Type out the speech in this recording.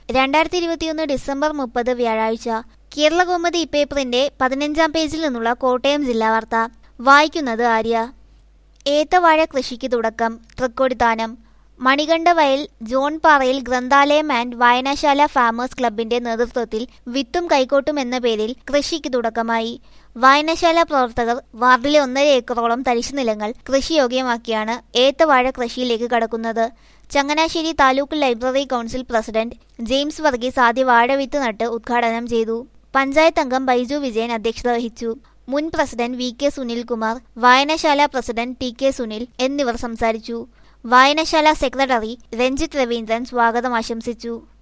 രണ്ടായിരത്തി ഇരുപത്തിയൊന്ന് ഡിസംബർ മുപ്പത് വ്യാഴാഴ്ച കേരളകൗമുദി പേപ്പറിന്റെ പതിനഞ്ചാം പേജിൽ നിന്നുള്ള കോട്ടയം ജില്ലാ വാർത്ത വായിക്കുന്നത് ആര്യ ഏത്തവാഴ കൃഷിക്ക് തുടക്കം തൃക്കൊടിത്താനം മണികണ്ഠവയൽ ജോൺ പാറയിൽ ഗ്രന്ഥാലയം ആൻഡ് വായനശാല ഫാമേഴ്സ് ക്ലബിന്റെ നേതൃത്വത്തിൽ വിത്തും കൈക്കോട്ടും എന്ന പേരിൽ കൃഷിക്ക് തുടക്കമായി വായനശാല പ്രവർത്തകർ വാർഡിലെ ഒന്നര ഏക്കറോളം തരിശുനിലങ്ങൾ കൃഷിയോഗ്യമാക്കിയാണ് ഏത്തവാഴ കൃഷിയിലേക്ക് കടക്കുന്നത് Changanassery taluk library council president James Varghese ആദ്യ വാഴവിത്ത് നട്ട് ഉദ്ഘാടനം ചെയ്തു പഞ്ചായത്ത് അംഗം ബൈജു വിജയൻ അധ്യക്ഷത വഹിച്ചു മുൻ പ്രസിഡന്റ് വി കെ സുനിൽകുമാർ വായനശാല പ്രസിഡന്റ് ടി കെ സുനിൽ എന്നിവർ സംസാരിച്ചു വായനശാല സെക്രട്ടറി രഞ്ജിത്ത് രവീന്ദ്രൻ സ്വാഗതം ആശംസിച്ചു